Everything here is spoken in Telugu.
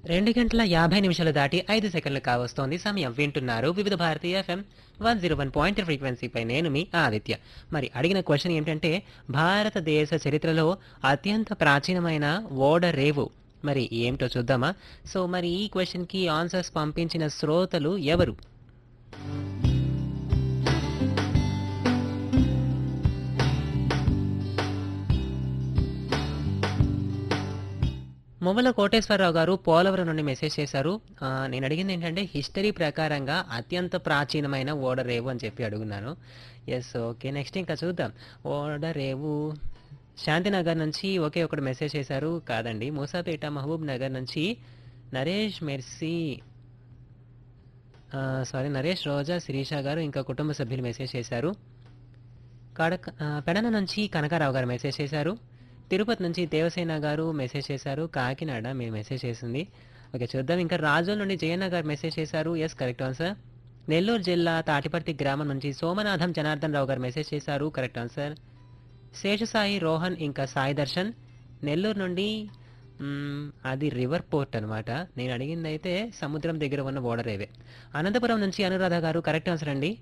రెండు గంటల యాభై నిమిషాలు దాటి ఐదు సెకండ్లు కావస్తోంది సమయం వింటున్నారు వివిధ భారతీయ FM one zero one point ఫ్రీక్వెన్సీపై నేను మీ ఆదిత్య మరి అడిగిన క్వశ్చన్ ఏంటంటే భారతదేశ చరిత్రలో అత్యంత ప్రాచీనమైన ఓడ రేవు మరి ఏమిటో చూద్దామా సో మరి ఈ క్వశ్చన్కి ఆన్సర్స్ పంపించిన శ్రోతలు ఎవరు మువ్వల కోటేశ్వరరావు గారు పోలవరం నుండి మెసేజ్ చేశారు ఆ, నేను అడిగింది ఏంటంటే హిస్టరీ ప్రకారంగా అత్యంత ప్రాచీనమైన ఓడరేవు అని చెప్పి అడుగున్నాను ఎస్ ఓకే నెక్స్ట్ ఇంకా చూద్దాం ఓడరేవు శాంతినగర్ నుంచి ఒకే ఒకటి మెసేజ్ చేశారు కాదండి మూసాపేట మహబూబ్ నగర్ నుంచి నరేష్ మెర్సీ సారీ నరేష్ రోజా శిరీష గారు ఇంకా కుటుంబ సభ్యులు మెసేజ్ చేశారు కడక ఆ, పెడన నుంచి కనకారావు గారు మెసేజ్ చేశారు తిరుపతి నుంచి దేవసేన గారు మెసేజ్ చేశారు కాకినాడ మీరు మెసేజ్ చేసింది ఓకే చూద్దాం ఇంకా రాజోల్ నుండి జయన్న గారు మెసేజ్ చేశారు ఎస్ కరెక్ట్ ఆన్సర్ నెల్లూరు జిల్లా తాటిపర్తి గ్రామం నుంచి సోమనాథం జనార్దన్ రావు గారు మెసేజ్ చేశారు కరెక్ట్ ఆన్సర్ శేషసాయి రోహన్ ఇంకా సాయి దర్శన్ నెల్లూరు నుండి మ్మ్, అది రివర్ పోర్ట్ అనమాట నేను అడిగింది అయితే సముద్రం దగ్గర ఉన్న ఓడరేవే అనంతపురం నుంచి అనురాధ గారు కరెక్ట్ ఆన్సర్ అండి